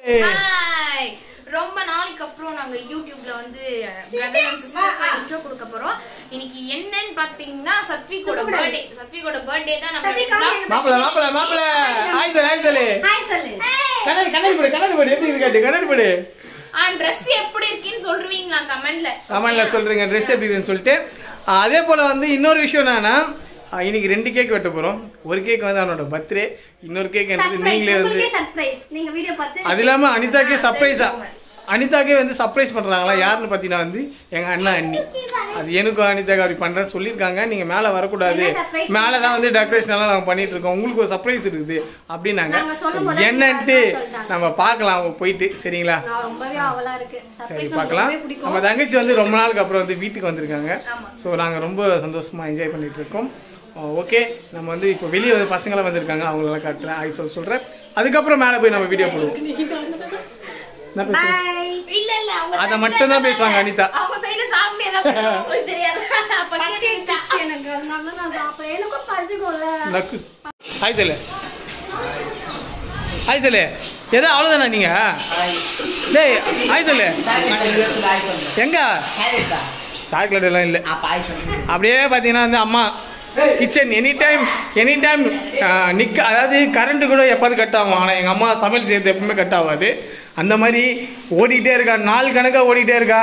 Hi ரொம்ப நாளைக்கு அப்புறம் நாங்க யூடியூப்ல வந்து பிரதர் அண்ட் சிஸ்டர்ஸ் இன்ட்ரோ கொடுக்க போறோம் இன்னைக்கு என்னன்னு பாத்தீங்கன்னா சத்விகோட பர்த்டே சத்விகோட பர்த்டே தான் நம்ம vlogs மாப்பிள மாப்பிள மாப்பிள ஆய் சொல்லு ஆய் சொல்லு ஹாய் சொல்லு கண்ணாடி கண்ணாடி போடு கண்ணாடி போடு எப்படி இது காட்டு கண்ணாடி போடு ஆ ட்ரெஸ் எப்படி இருக்குன்னு சொல்றீங்களா கமெண்ட்ல ஆமாம்ல சொல்றீங்க ட்ரெஸ் எப்படி இருக்குன்னு சொல்லிட்டு ஆ, அதே போல வந்து இன்னொரு விஷயம் என்னன்னா ஆ, இன்னைக்கு ரெண்டு கேக் வெட்ட போறோம் ஒரு கேக் வந்து அவனோட பர்த்டே இன்னொரு கேக் வந்து சர்ப்ரைஸ் நீங்களே வந்து உங்களுக்கே சர்ப்ரைஸ் நீங்க வீடியோ பார்த்து அது இல்லாம அனிதாக்கே ஆ, சர்ப்ரைஸா தெரிஞ்சவங்க. அனிதாக்கே வந்து சர்ப்ரைஸ் பண்றாங்களா யாருன்னு பாத்தீங்கன்னா வந்து எங்க அண்ணா அண்ணி அது எனக்கும் அனிதாக்கு அப்படி பண்றேன்னு சொல்லியிருக்காங்க நீங்க மேல வரக்கூடாது என்ன surprise? மேல தான் வந்து டெக்கரேஷன் எல்லாம் நாங்க பண்ணிட்டு இருக்கோம் உங்களுக்கு ஒரு சர்ப்ரைஸ் இருக்குது அப்படின்னாங்க நாங்க சொல்லும் போதே என்னன்ட்டு நீங்க சொல்லிட்டாங்க. நம்ம பார்க்கலாம் போயிட்டு சரிங்களா நான் ரொம்பவே ஆவலா இருக்கு சரி சர்ப்ரைஸ் பார்க்கலாம் ரொம்பவே பிடிக்கும் நம்ம தங்கச்சி வந்து ரொம்ப நாளுக்கு அப்புறம் வந்து வீட்டுக்கு வந்திருக்காங்க ஆமா. ஸோ நாங்கள் ரொம்ப சந்தோஷமா என்ஜாய் பண்ணிட்டு இருக்கோம் ஓகே நம்ம வந்து இப்போ வெளியே வந்து பசங்களாம் வந்திருக்காங்க அவங்களெல்லாம் காட்டுறேன் ஐ சொல் சொல்கிறேன் அதுக்கப்புறம் மேலே போய் நம்ம வீடியோ போடுவோம் என்ன பேசுறேன் பை இல்ல இல்ல அவங்க அத side ல மட்டும் தான் இருந்தாங்க. பேசுவாங்க அனிதா. அவங்க சைடுல சாப்பிட்டு ஏதாவது பேசுவாங்க, உங்களுக்கு தெரியாது அப்ப தெரியுதா? எனக்கு அதனால நான் சாப்பிடுறேன் எனக்கும் பஞ்சுக்கோல நக்கு ஹாய் சொல்லு ஹாய் சொல்லு எதோ அவ்வளோதானா நீங்கள் டேய் ஹாய் சொல்லு எங்க சாக்லேட் எல்லாம் இல்லை அப்படியே பார்த்தீங்கன்னா வந்து அம்மா kitchen any time any time நிற்க அதாவது கரண்ட்டு கூட எப்போது கட் ஆகும் ஆனால் எங்கள் அம்மா சமையல் செய்யறது எப்பவுமே கட் ஆகாது அந்த மாதிரி ஓடிட்டே இருக்கா நாள் கணக்காக ஓடிட்டே இருக்கா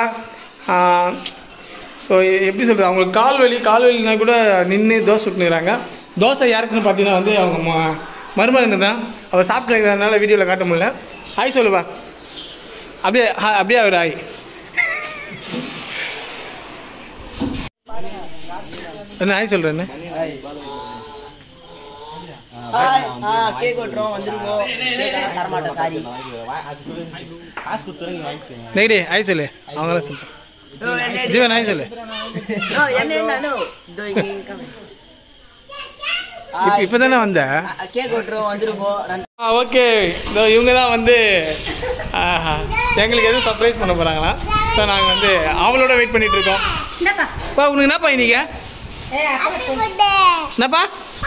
ஸோ எப்படி சொல்கிறது அவங்களுக்கு கால் வலி கால் வலினா கூட நின்று தோசை சுட்டுனுறாங்க தோசை யாருக்குன்னு பார்த்தீங்கன்னா வந்து அவங்க ம- மருமகன் தான் அவர் சாப்பிட்டுருக்கிறதுனால வீடியோவில் காட்ட முடியல ஹாய் சொல்லுவா அப்படியே ஹா- அப்படியே அவர் ஹாய் என்ன ஹாய் சொல்கிறேன்னு கேக் வெட்டுறோம் வந்துருவோம் கேக் ஆனால் தரமாட்டோம் சாரி நெகடி ஹாய் சொல்லு அவங்களாம் சொல்லு ஜீவன் ஹாய் சொல்லு இப்போ இப்போ தானே வந்த கேக் வெட்டுறோம் வந்துருவோம் ஓகே இதோ இவங்க தான் வந்து ஆஹா, எங்களுக்கு எதுவும் சர்ப்ரைஸ் பண்ண போகிறாங்களா ஸோ நாங்கள் வந்து அவங்களோட வெயிட் பண்ணிட்டு இருக்கோம் என்னப்பா பா உனக்கு என்னப்பா இன்னைக்கு ஏ அப்பா சொல்லு. என்னப்பா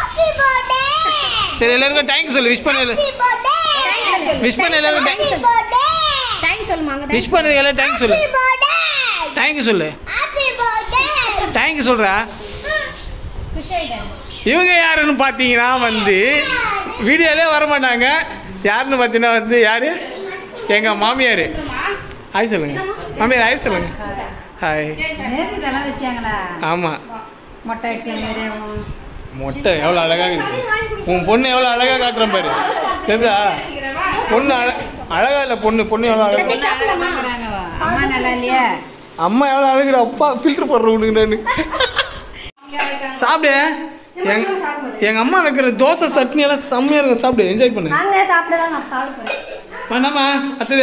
சரி எல்லாருக்கும் தேங்க்ஸ் சொல்லு விஷ் பண்ண விஷ் பண்ண எல்லாருக்கும் டைம் சொல்லுமாங்க விஷ் பண்ணதுக்கு எல்லாம் தேங்க்ஸ் சொல்லு தேங்க்யூ சொல்லு தேங்க்யூ சொல்கிறா இவங்க யாருன்னு பார்த்தீங்கன்னா வந்து வீடியோலே வர மாட்டாங்க யாருன்னு பார்த்தீங்கன்னா வந்து யாரு எங்கள் மாமியார் ஹாய் சொல்லுங்க மாமியார் ஹாய் சொல்லுங்க ஹாய் நேத்து இதெல்லாம் வச்சாங்களா ஆமாம் மொட்டை அடிச்ச மாதிரி மொட்டை எவ்வளோ அழகாக இருக்கு உன் பொண்ணு எவ்வளோ அழகாக காட்டுறேன் பாரு தெரியுதா பொண்ணு அழ அழகா இல்லை பொண்ணு பொண்ணு எவ்வளோ அழகா பார்க்குறாங்க அம்மா நல்லா இல்லையா அம்மா எவ்வளோ அழகுற அப்பா ஃபில்டர் போடுற உனக்கு நான் சாப்பிடு எங் எங்கள் அம்மா வைக்கிற தோசை சட்னி எல்லாம் செம்மையாக இருக்கும் சாப்பிடு என்ஜாய் பண்ணு வாங்க சாப்பிடலாம் நான் சாப்பிட போறேன் வேண்டாமா அத்துது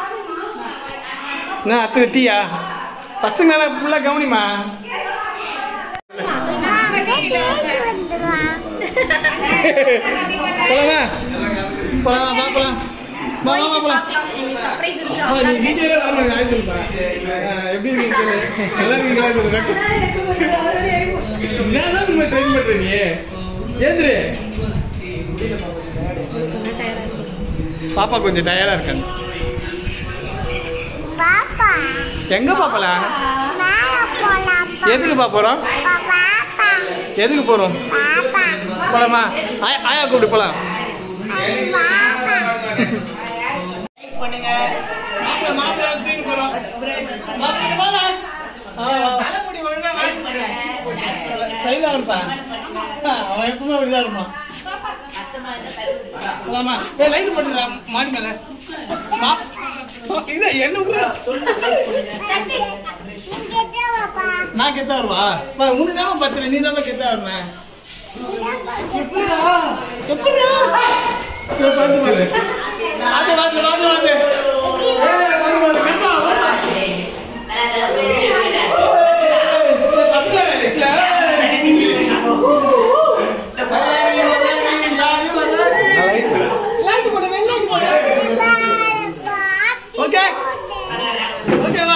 என்ன அத்துது டீயா பசங்க ஃபுல்லாக கவனிமா போலாமா போலாமா வா போலாம் வா வா வா போலாம் எங்களுக்கு surprise இருக்கு. ஆ, நீ வீடியோலே வர மாட்டேங்க ஆய் சொல்லுப்பா ஆ, எப்படி இருக்கீங்க சொல்லு நல்லா இருக்கீங்களா சொல்லுங்க என்னதான் உண்மை ட்ரெயின் பண்ற நீ ஏந்திரு பாப்பா கொஞ்சம் டயர்டா இருக்காங்க எங்க பாப்பலாம் எதுக்கு பா போறோம் எதுக்கு போறோம் போலாமா ஆயா- ஆயா கூப்பிட்டு போலாம் சைலா இருப்பான் அவன் எப்பவுமே அப்படிதான் இருப்பான் போலாமா ஏ லைட் போட்டுடா மாடி மேல மா- இல்ல என்ன விட்றா. நான் கெத்தா வருவா பா, உனக்கு தான் பத்துல நீ தான் கெத்தா வருவேன் எப்படிடா எப்படிடா இதோ பாத்து பாரு வாங்க வாங்க வாங்க வாங்க ஏய், வாங்க வாங்க கண்ணா வாங்க ஓகே ஓகேவா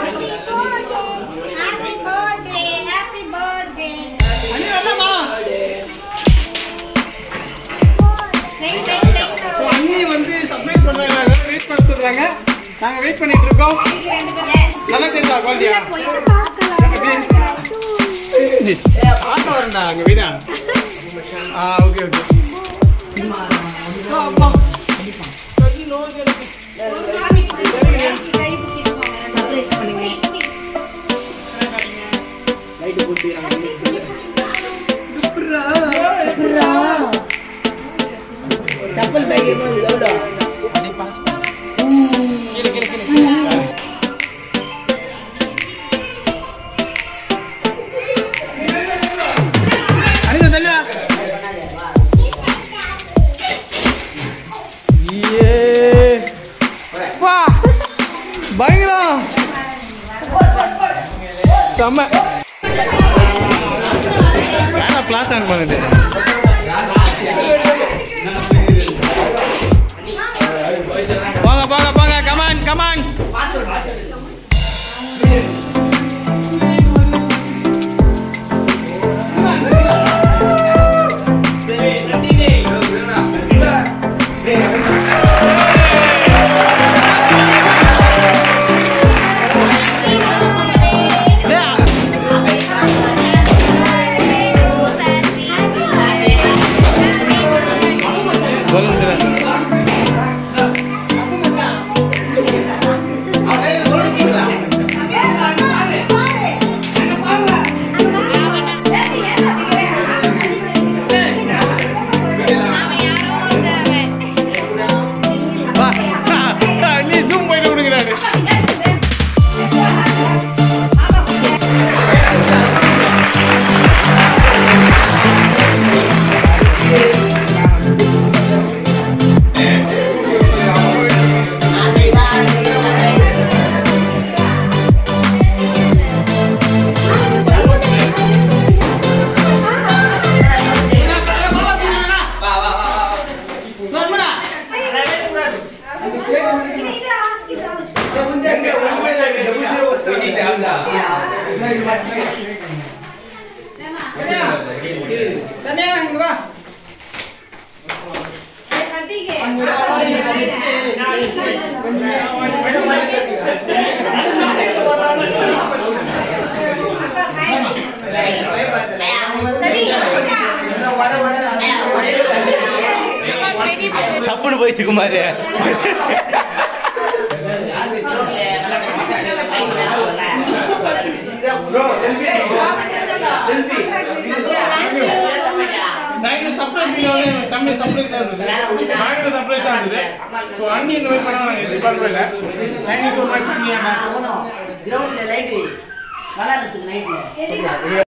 அண்ணி வரலாமா Thank, thank, thank. அண்ணி வந்து சர்ப்ரைஸ் பண்றாங்க கொடுக்குறாங்க நாங்க வெயிட் பண்ணிட்டு இருக்கோம் நல்லா தெரியுதா குவாலிட்டியா பார்க்க வரேன்டா அங்க வீடா ஆ ஓகே ஓகே செப்பல் பேக் எவ்வளோ அனிதா தள்ளுவா ஏ வா பயங்கரம் செம்ம வேணா கிளாஸ் ஆன் பண்ணிட்டு போங்க போங்க போங்க கமான் கமான் நீ ஜூம் போயிட்டு கொடுக்குறாரு தனியா இங்க வா சப்புன்னு போயிடுச்சு குமார் பயங்கர சர்ப்ரைஸ் வீடியோவில் செம்ம சர்ப்ரைஸாக இருந்தது பயங்கர சர்ப்ரைஸாக இருந்தது ஸோ அண்ணி இந்த மாதிரி பண்ண நாங்கள் எதிர்பார்க்கவே இல்லை தேங்க்யூ ஸோ மச் அண்ணி அண்ணா கிரவுண்ட்ல லைட் விளாடுறதுக்கு நைட்ல